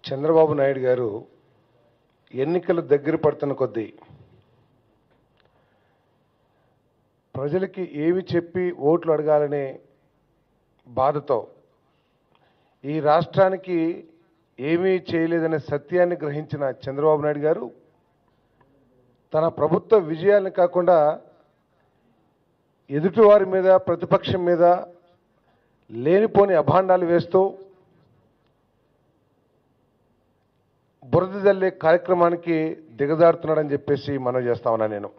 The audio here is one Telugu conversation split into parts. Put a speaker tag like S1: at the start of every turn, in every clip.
S1: చంద్రబాబు నాయుడు గారు ఎన్నికలు దగ్గర పడుతున్న కొద్దీ ప్రజలకి ఏమి చెప్పి ఓట్లు అడగాలనే బాధతో ఈ రాష్ట్రానికి ఏమీ చేయలేదనే సత్యాన్ని గ్రహించిన చంద్రబాబు నాయుడు గారు తన ప్రభుత్వ విజయాన్ని కాకుండా ఎదుటివారి మీద ప్రతిపక్షం మీద లేనిపోని అభాండాలు వేస్తూ బురద జల్లే కార్యక్రమానికి దిగజారుతున్నాడని చెప్పేసి మనం చేస్తా ఉన్నా నేను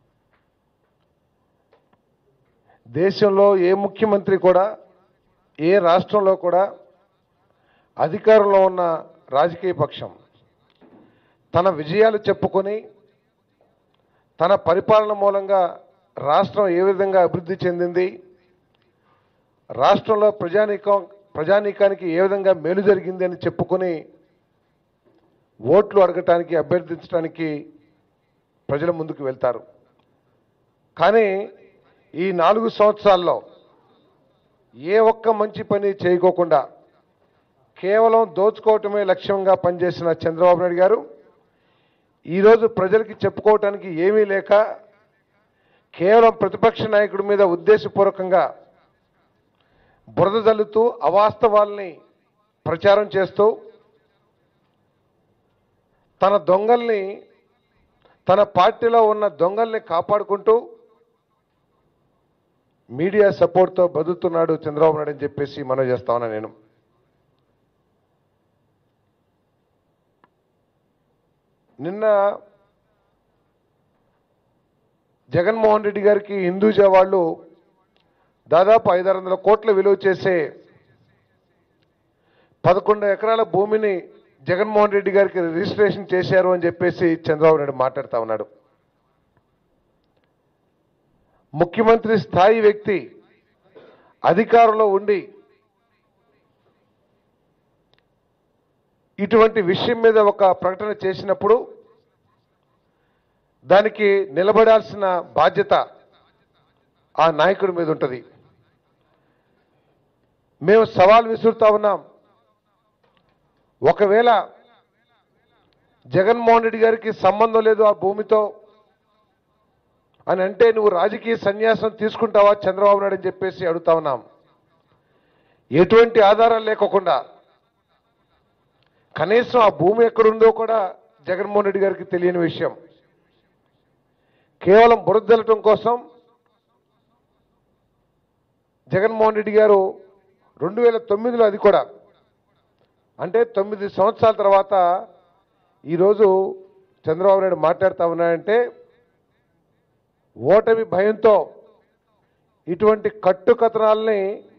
S1: దేశంలో ఏ ముఖ్యమంత్రి కూడా ఏ రాష్ట్రంలో కూడా అధికారంలో ఉన్న రాజకీయ పక్షం తన విజయాలు చెప్పుకొని తన పరిపాలన మూలంగా రాష్ట్రం ఏ విధంగా అభివృద్ధి చెందింది రాష్ట్రంలో ప్రజానీకం ప్రజానీకానికి ఏ విధంగా మేలు జరిగింది అని చెప్పుకొని ఓట్లు అడగటానికి అభ్యర్థించడానికి ప్రజల ముందుకు వెళ్తారు కానీ ఈ నాలుగు సంవత్సరాల్లో ఏ ఒక్క మంచి పని చేయకోకుండా కేవలం దోచుకోవటమే లక్ష్యంగా పనిచేసిన చంద్రబాబు నాయుడు గారు ఈరోజు ప్రజలకి చెప్పుకోవటానికి ఏమీ లేక కేవలం ప్రతిపక్ష నాయకుడి మీద ఉద్దేశపూర్వకంగా బురద జల్లుతూ అవాస్తవాల్ని ప్రచారం చేస్తూ తన దొంగల్ని తన పార్టీలో ఉన్న దొంగల్ని కాపాడుకుంటూ మీడియా సపోర్ట్తో బతుకుతున్నాడు చంద్రబాబు నాయుడు అని చెప్పేసి మనం చేస్తా ఉన్నా నేను నిన్న జగన్మోహన్ రెడ్డి గారికి హిందూజా వాళ్ళు దాదాపు ఐదారు వందల కోట్ల విలువ చేసే పదకొండు ఎకరాల భూమిని జగన్మోహన్ రెడ్డి గారికి రిజిస్ట్రేషన్ చేశారు అని చెప్పేసి చంద్రబాబు నాయుడు మాట్లాడుతూ ఉన్నాడు ముఖ్యమంత్రి స్థాయి వ్యక్తి అధికారంలో ఉండి ఇటువంటి విషయం మీద ఒక ప్రకటన చేసినప్పుడు దానికి నిలబడాల్సిన బాధ్యత ఆ నాయకుడి మీద ఉంటుంది మేము సవాల్ విసురుతా ఉన్నాం ఒకవేళ జగన్మోహన్ రెడ్డి గారికి సంబంధం లేదు ఆ భూమితో అని అంటే నువ్వు రాజకీయ సన్యాసం తీసుకుంటావా చంద్రబాబు నాయుడు అని చెప్పేసి అడుగుతా ఉన్నాం ఎటువంటి ఆధారాలు లేకోకుండా కనీసం ఆ భూమి ఎక్కడుందో కూడా జగన్మోహన్ రెడ్డి గారికి తెలియని విషయం కేవలం బురదలటం కోసం జగన్మోహన్ రెడ్డి గారు రెండు వేల తొమ్మిదిలో అది కూడా అంటే తొమ్మిది సంవత్సరాల తర్వాత ఈరోజు చంద్రబాబు నాయుడు మాట్లాడుతూ ఉన్నాడంటే ఓటమి భయంతో ఇటువంటి కట్టుకథనాల్ని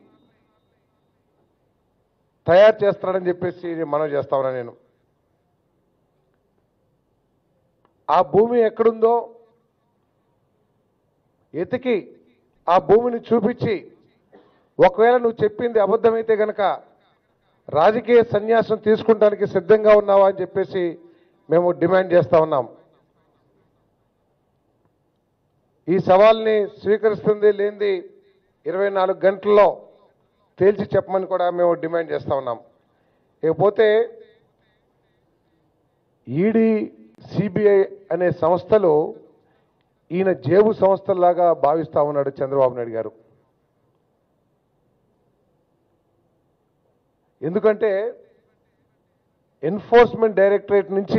S1: తయారు చేస్తాడని చెప్పేసి మనం చేస్తా ఉన్నా నేను ఆ భూమి ఎక్కడుందో ఎతికి ఆ భూమిని చూపించి ఒకవేళ నువ్వు చెప్పింది అబద్ధమైతే గనక రాజకీయ సన్యాసం తీసుకుంటానికి సిద్ధంగా ఉన్నావా అని చెప్పేసి మేము డిమాండ్ చేస్తా ఉన్నాం ఈ సవాల్ని స్వీకరిస్తుంది లేనిది ఇరవై నాలుగు గంటల్లో తేల్చి చెప్పమని కూడా మేము డిమాండ్ చేస్తా ఉన్నాం ఇకపోతే ఈడీ సిబిఐ అనే సంస్థలు ఈయన జేబు సంస్థల్లాగా భావిస్తా ఉన్నాడు చంద్రబాబు నాయుడు గారు ఎందుకంటే ఎన్ఫోర్స్మెంట్ డైరెక్టరేట్ నుంచి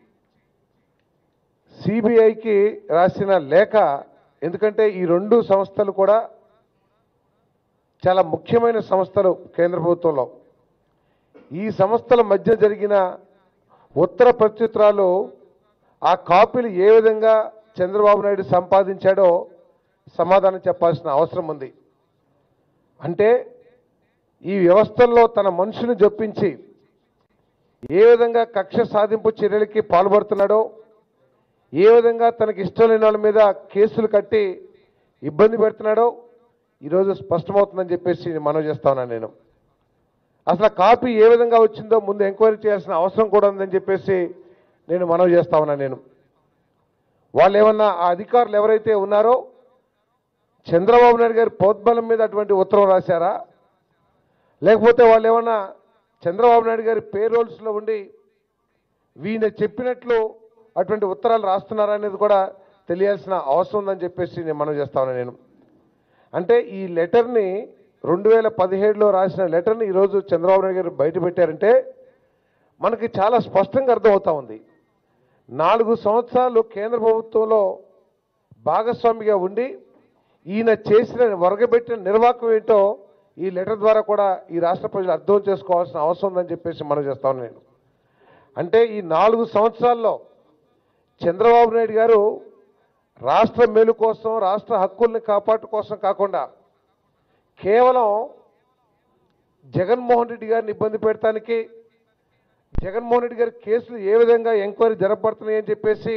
S1: సిబిఐకి రాసిన లేఖ ఎందుకంటే ఈ రెండు సంస్థలు కూడా చాలా ముఖ్యమైన సంస్థలు కేంద్ర ప్రభుత్వంలో ఈ సంస్థల మధ్య జరిగిన ఉత్తర ప్రత్యుత్తరాలు ఆ కాపీలు ఏ విధంగా చంద్రబాబు నాయుడు సంపాదించాడో సమాధానం చెప్పాల్సిన అవసరం ఉంది అంటే ఈ వ్యవస్థల్లో తన మనుషుని జొప్పించి ఏ విధంగా కక్ష సాధింపు చర్యలకి పాల్పడుతున్నాడో ఏ విధంగా తనకి ఇష్టం లేని వాళ్ళ మీద కేసులు కట్టి ఇబ్బంది పెడుతున్నాడో ఈరోజు స్పష్టమవుతుందని చెప్పేసి మనవి చేస్తా ఉన్నాను నేను అసలు ఆ కాపీ ఏ విధంగా వచ్చిందో ముందు ఎంక్వైరీ చేయాల్సిన అవసరం కూడా ఉందని చెప్పేసి నేను మనవి చేస్తా ఉన్నాను నేను వాళ్ళు ఏమన్నా ఆ అధికారులు ఎవరైతే ఉన్నారో చంద్రబాబు నాయుడు గారి ప్రోద్బలం మీద అటువంటి ఉత్తరం రాశారా లేకపోతే వాళ్ళు ఏమన్నా చంద్రబాబు నాయుడు గారి పేరోల్స్లో ఉండి వీణ చెప్పినట్లు అటువంటి ఉత్తరాలు రాస్తున్నారా అనేది కూడా తెలియాల్సిన అవసరం ఉందని చెప్పేసి నేను మనం చేస్తా ఉన్నాను నేను అంటే ఈ లెటర్ని రెండు వేల పదిహేడులో రాసిన లెటర్ని ఈరోజు చంద్రబాబు నాయుడు గారు బయట పెట్టారంటే మనకి చాలా స్పష్టంగా అర్థమవుతా ఉంది నాలుగు సంవత్సరాలు కేంద్ర ప్రభుత్వంలో భాగస్వామిగా ఉండి ఈయన చేసిన వరగబెట్టిన నిర్వాహకం ఏంటో ఈ లెటర్ ద్వారా కూడా ఈ రాష్ట్ర ప్రజలు అర్థం చేసుకోవాల్సిన అవసరం ఉందని చెప్పేసి మనం చేస్తాను నేను అంటే ఈ నాలుగు సంవత్సరాల్లో చంద్రబాబు నాయుడు గారు రాష్ట్ర మేలు కోసం రాష్ట్ర హక్కుల్ని కాపాటు కోసం కాకుండా కేవలం జగన్మోహన్ రెడ్డి గారిని ఇబ్బంది పెడటానికి జగన్మోహన్ రెడ్డి గారి కేసులు ఏ విధంగా ఎంక్వైరీ జరపబడుతున్నాయి అని చెప్పేసి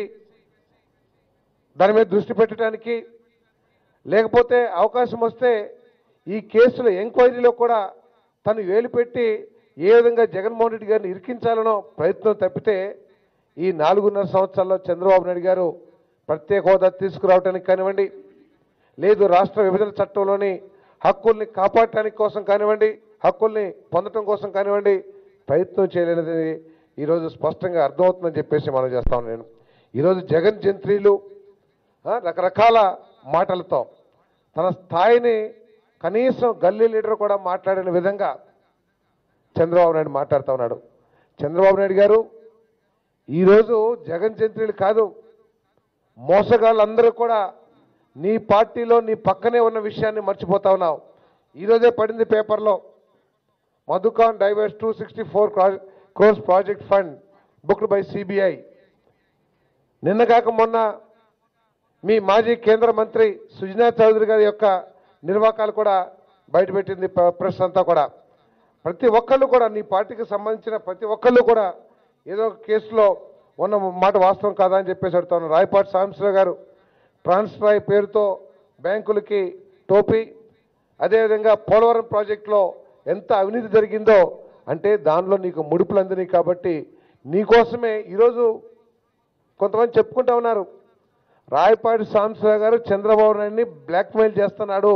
S1: దాని మీద దృష్టి పెట్టడానికి లేకపోతే అవకాశం వస్తే ఈ కేసుల ఎంక్వైరీలో కూడా తను వేలు పెట్టి ఏ విధంగా జగన్మోహన్ రెడ్డి గారిని ఇరికించాలనో ప్రయత్నం తప్పితే ఈ నాలుగున్నర సంవత్సరాల్లో చంద్రబాబు నాయుడు గారు ప్రత్యేక హోదా తీసుకురావడానికి కానివ్వండి లేదు రాష్ట్ర విభజన చట్టంలోని హక్కుల్ని కాపాడటానికి కోసం కానివ్వండి హక్కుల్ని పొందటం కోసం కానివ్వండి ప్రయత్నం చేయలేనిది ఈరోజు స్పష్టంగా అర్థమవుతుందని చెప్పేసి మనం చేస్తాం నేను ఈరోజు జగన్ జంత్రీలు ఆ, రకరకాల మాటలతో తన స్థాయిని కనీసం గల్లీ లీడర్ కూడా మాట్లాడిన విధంగా చంద్రబాబు నాయుడు మాట్లాడుతూ ఉన్నాడు చంద్రబాబు నాయుడు గారు ఈరోజు జగన్ జంత్రీలు కాదు మోసగాళ్ళందరూ కూడా నీ పార్టీలో నీ పక్కనే ఉన్న విషయాన్ని మర్చిపోతా ఉన్నావు ఈరోజే పడింది పేపర్లో Madhucon diverts two sixty four crores project fund booked by CBI నిన్న కాక మొన్న మీ మాజీ కేంద్ర మంత్రి సుజనా చౌదరి గారి యొక్క నిర్వాకాలు కూడా బయటపెట్టింది ప్ర- ప్రెస్ అంతా కూడా ప్రతి ఒక్కళ్ళు కూడా నీ పార్టీకి సంబంధించిన ప్రతి ఒక్కళ్ళు కూడా ఏదో ఒక కేసులో ఉన్న మాట వాస్తవం కాదా అని చెప్పేసి అడుగుతాను రాయపాటి సాంబశివరావు గారు ట్రాన్స్ఫర్ పేరుతో బ్యాంకులకి టోపీ అదేవిధంగా పోలవరం ప్రాజెక్టులో ఎంత అవినీతి జరిగిందో అంటే దానిలో నీకు ముడుపులు అందినాయి కాబట్టి నీకోసమే ఈరోజు కొంతమంది చెప్పుకుంటా ఉన్నారు రాయపాటి సాంబశివరావు గారు చంద్రబాబు నాయుడిని బ్లాక్మెయిల్ చేస్తున్నాడు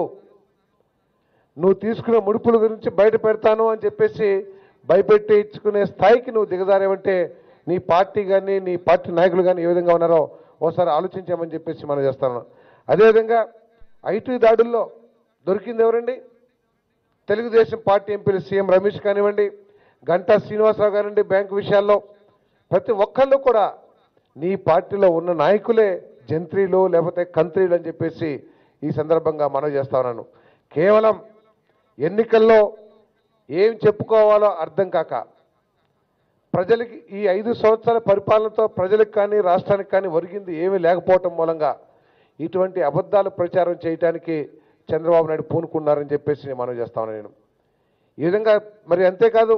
S1: నువ్వు తీసుకున్న ముడుపుల గురించి బయట పెడతాను అని చెప్పేసి భయపెట్టి ఇచ్చుకునే స్థాయికి నువ్వు దిగజారేవంటే నీ పార్టీ కానీ నీ పార్టీ నాయకులు కానీ ఏ విధంగా ఉన్నారో ఓసారి ఆలోచించామని చెప్పేసి మనం చేస్తాను అదేవిధంగా ఐటీ దాడుల్లో దొరికింది ఎవరండి తెలుగుదేశం పార్టీ ఎంపీలు సీఎం రమేష్ కానివ్వండి గంటా శ్రీనివాసరావు కానివ్వండి బ్యాంకు విషయాల్లో ప్రతి ఒక్కళ్ళు కూడా నీ పార్టీలో ఉన్న నాయకులే జంత్రీలు లేకపోతే కంత్రీలు అని చెప్పేసి ఈ సందర్భంగా మనవి చేస్తా ఉన్నాను కేవలం ఎన్నికల్లో ఏం చెప్పుకోవాలో అర్థం కాక ప్రజలకి ఈ ఐదు సంవత్సరాల పరిపాలనతో ప్రజలకు కానీ రాష్ట్రానికి కానీ ఒరిగింది ఏమీ లేకపోవటం మూలంగా ఇటువంటి అబద్ధాలు ప్రచారం చేయడానికి చంద్రబాబు నాయుడు పూనుకున్నారని చెప్పేసి నేను మనవి చేస్తా ఉన్నాను నేను ఈ విధంగా మరి అంతేకాదు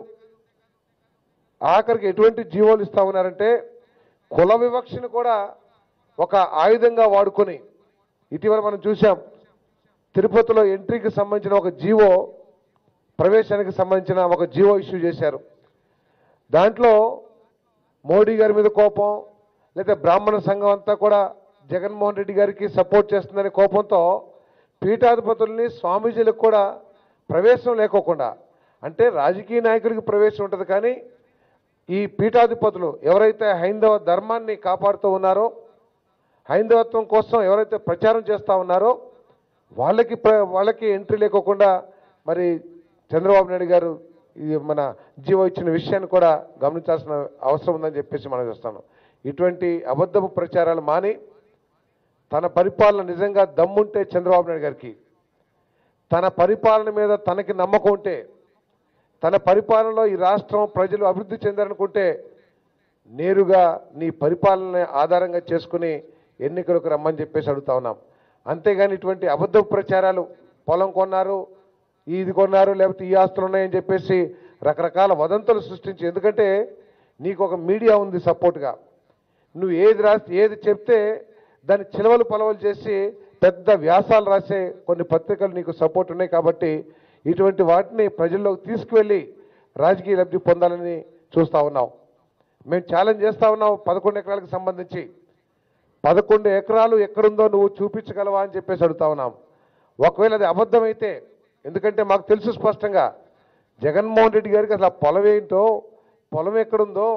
S1: ఆఖరికి ఎటువంటి జీవోలు ఇస్తా ఉన్నారంటే కుల వివక్షను కూడా ఒక ఆయుధంగా వాడుకొని ఇటీవల మనం చూసాం తిరుపతిలో ఎంట్రీకి సంబంధించిన ఒక జీవో ప్రవేశానికి సంబంధించిన ఒక జీవో ఇష్యూ చేశారు దాంట్లో మోడీ గారి మీద కోపం లేదా బ్రాహ్మణ సంఘం అంతా కూడా జగన్మోహన్ రెడ్డి గారికి సపోర్ట్ చేస్తుందనే కోపంతో పీఠాధిపతుల్ని స్వామీజీలకు కూడా ప్రవేశం లేకోకుండా అంటే రాజకీయ నాయకుడికి ప్రవేశం ఉంటుంది కానీ ఈ పీఠాధిపతులు ఎవరైతే హైందవ ధర్మాన్ని కాపాడుతూ ఉన్నారో హైందవత్వం కోసం ఎవరైతే ప్రచారం చేస్తూ ఉన్నారో వాళ్ళకి ప్ర- వాళ్ళకి ఎంట్రీ లేకోకుండా మరి చంద్రబాబు నాయుడు గారు ఈ మన జీవో ఇచ్చిన విషయాన్ని కూడా గమనించాల్సిన అవసరం ఉందని చెప్పేసి మనం చూస్తాను ఇటువంటి అబద్ధపు ప్రచారాలు మాని తన పరిపాలన నిజంగా దమ్ముంటే చంద్రబాబు నాయుడు గారికి తన పరిపాలన మీద తనకి నమ్మకం ఉంటే తన పరిపాలనలో ఈ రాష్ట్రం ప్రజలు అభివృద్ధి చెందారనుకుంటే నేరుగా నీ పరిపాలన ఆధారంగా చేసుకుని ఎన్నికలకు రమ్మని చెప్పేసి అడుగుతా ఉన్నాం అంతేగాని ఇటువంటి అబద్ధపు ప్రచారాలు పొలం కొన్నారు ఇది కొన్నారు లేకపోతే ఈ ఆస్తులు ఉన్నాయని చెప్పేసి రకరకాల వదంతులు సృష్టించి ఎందుకంటే నీకు ఒక మీడియా ఉంది సపోర్ట్గా నువ్వు ఏది రాసి ఏది చెప్తే దాన్ని చిలవలు పొలవలు చేసి పెద్ద వ్యాసాలు రాసే కొన్ని పత్రికలు నీకు సపోర్ట్ ఉన్నాయి కాబట్టి ఇటువంటి వాటిని ప్రజల్లోకి తీసుకువెళ్ళి రాజకీయ లబ్ధి పొందాలని చూస్తా ఉన్నాం మేము ఛాలెంజ్ చేస్తా ఉన్నాం పదకొండు ఎకరాలకు సంబంధించి పదకొండు ఎకరాలు ఎక్కడుందో నువ్వు చూపించగలవా అని చెప్పేసి అడుగుతా ఉన్నాం ఒకవేళ అది అబద్ధమైతే ఎందుకంటే మాకు తెలుసు స్పష్టంగా జగన్మోహన్ రెడ్డి గారికి అసలు ఆ పొలం ఏంటో పొలం ఎక్కడుందో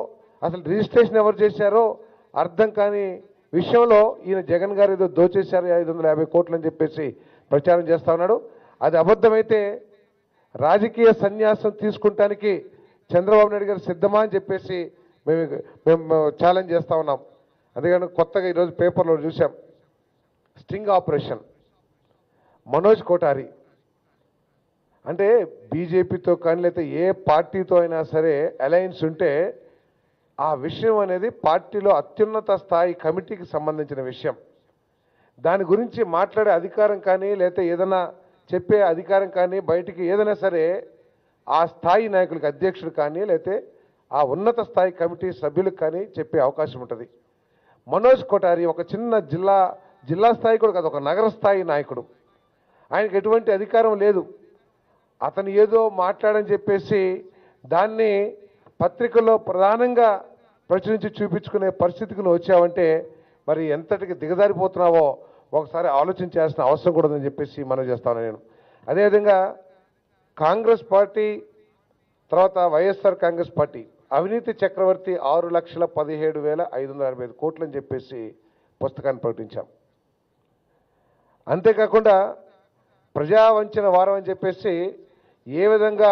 S1: అసలు రిజిస్ట్రేషన్ ఎవరు చేశారో అర్థం కాని విషయంలో ఈయన జగన్ గారు ఏదో దోచేశారు ఐదు వందల యాభై కోట్లు అని చెప్పేసి ప్రచారం చేస్తా ఉన్నాడు అది అబద్ధమైతే రాజకీయ సన్యాసం తీసుకుంటానికి చంద్రబాబు నాయుడు గారు సిద్ధమా అని చెప్పేసి మేము మేము ఛాలెంజ్ చేస్తా ఉన్నాం అందుకని కొత్తగా ఈరోజు పేపర్లో చూసాం స్టింగ్ ఆపరేషన్ మనోజ్ కోటారి అంటే బీజేపీతో కానీ లేకపోతే ఏ పార్టీతో అయినా సరే అలయన్స్ ఉంటే ఆ విషయం అనేది పార్టీలో అత్యున్నత స్థాయి కమిటీకి సంబంధించిన విషయం దాని గురించి మాట్లాడే అధికారం కానీ లేకపోతే ఏదైనా చెప్పే అధికారం కానీ బయటికి ఏదైనా సరే ఆ స్థాయి నాయకులకి అధ్యక్షుడు కానీ లేకపోతే ఆ ఉన్నత స్థాయి కమిటీ సభ్యులకు కానీ చెప్పే అవకాశం ఉంటుంది మనోజ్ కొటారి ఒక చిన్న జిల్లా జిల్లా స్థాయి కూడా కాదు ఒక నగర స్థాయి నాయకుడు ఆయనకి ఎటువంటి అధికారం లేదు అతను ఏదో మాట్లాడని చెప్పేసి దాన్ని పత్రికల్లో ప్రధానంగా ప్రచురించి చూపించుకునే పరిస్థితికి నువ్వు వచ్చావంటే మరి ఎంతటికి దిగజారిపోతున్నావో ఒకసారి ఆలోచించాల్సిన అవసరం కూడా ఉందని చెప్పేసి మనం చేస్తాను నేను అదేవిధంగా కాంగ్రెస్ పార్టీ తర్వాత వైఎస్ఆర్ కాంగ్రెస్ పార్టీ అవినీతి చక్రవర్తి ఆరు లక్షల పదిహేడు వేల ఐదు వందల ఎనభై ఐదు కోట్లు అని చెప్పేసి పుస్తకాన్ని ప్రకటించాం అంతేకాకుండా ప్రజావంచన వారం అని చెప్పేసి ఏ విధంగా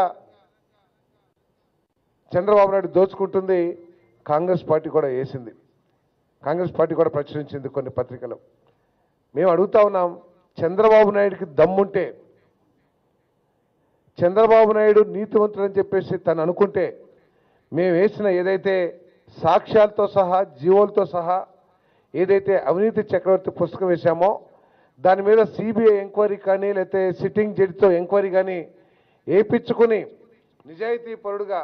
S1: చంద్రబాబు నాయుడు దోచుకుంటుంది కాంగ్రెస్ పార్టీ కూడా వేసింది కాంగ్రెస్ పార్టీ కూడా ప్రచురించింది కొన్ని పత్రికలు మేము అడుగుతా ఉన్నాం చంద్రబాబు నాయుడికి దమ్ముంటే చంద్రబాబు నాయుడు నీతివంతుడని చెప్పేసి తను అనుకుంటే మేము వేసిన ఏదైతే సాక్ష్యాలతో సహా జీవోలతో సహా ఏదైతే అవినీతి చక్రవర్తి పుస్తకం వేశామో దాని మీద సిబిఐ ఎంక్వైరీ కానీ లేకపోతే సిట్టింగ్ జడ్జితో ఎంక్వైరీ కానీ వేయించుకుని నిజాయితీ పరుడుగా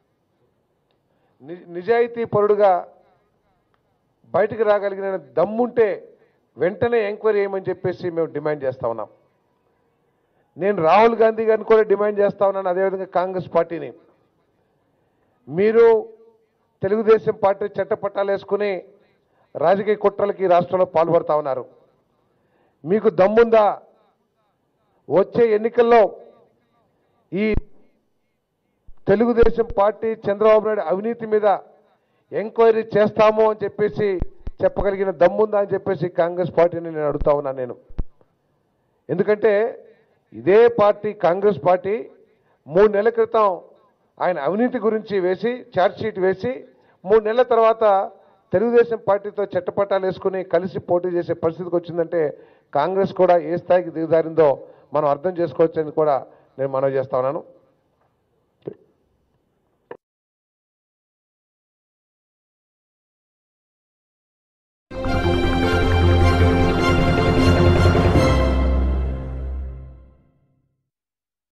S1: ని- నిజాయితీ పరుడుగా బయటికి రాగలిగిన దమ్ముంటే వెంటనే ఎంక్వైరీ చేయమని చెప్పేసి మేము డిమాండ్ చేస్తా ఉన్నాం నేను రాహుల్ గాంధీ గారిని కూడా డిమాండ్ చేస్తా ఉన్నాను అదేవిధంగా కాంగ్రెస్ పార్టీని మీరు తెలుగుదేశం పార్టీ చట్టపట్టాలు వేసుకుని రాజకీయ కుట్రలకి ఈ రాష్ట్రంలో పాల్పడతా ఉన్నారు మీకు దమ్ముందా వచ్చే ఎన్నికల్లో ఈ తెలుగుదేశం పార్టీ చంద్రబాబు నాయుడు అవినీతి మీద ఎంక్వైరీ చేస్తాము అని చెప్పేసి చెప్పగలిగిన దమ్ముందా అని చెప్పేసి కాంగ్రెస్ పార్టీని నేను అడుగుతా ఉన్నాను నేను ఎందుకంటే ఇదే పార్టీ కాంగ్రెస్ పార్టీ మూడు నెలల క్రితం ఆయన అవినీతి గురించి వేసి ఛార్జ్షీట్ వేసి మూడు నెలల తర్వాత తెలుగుదేశం పార్టీతో చట్టపట్టాలు వేసుకుని కలిసి పోటీ చేసే పరిస్థితికి వచ్చిందంటే కాంగ్రెస్ కూడా ఏ స్థాయికి దిగజారిందో మనం అర్థం చేసుకోవచ్చని కూడా నేను మనవి చేస్తా ఉన్నాను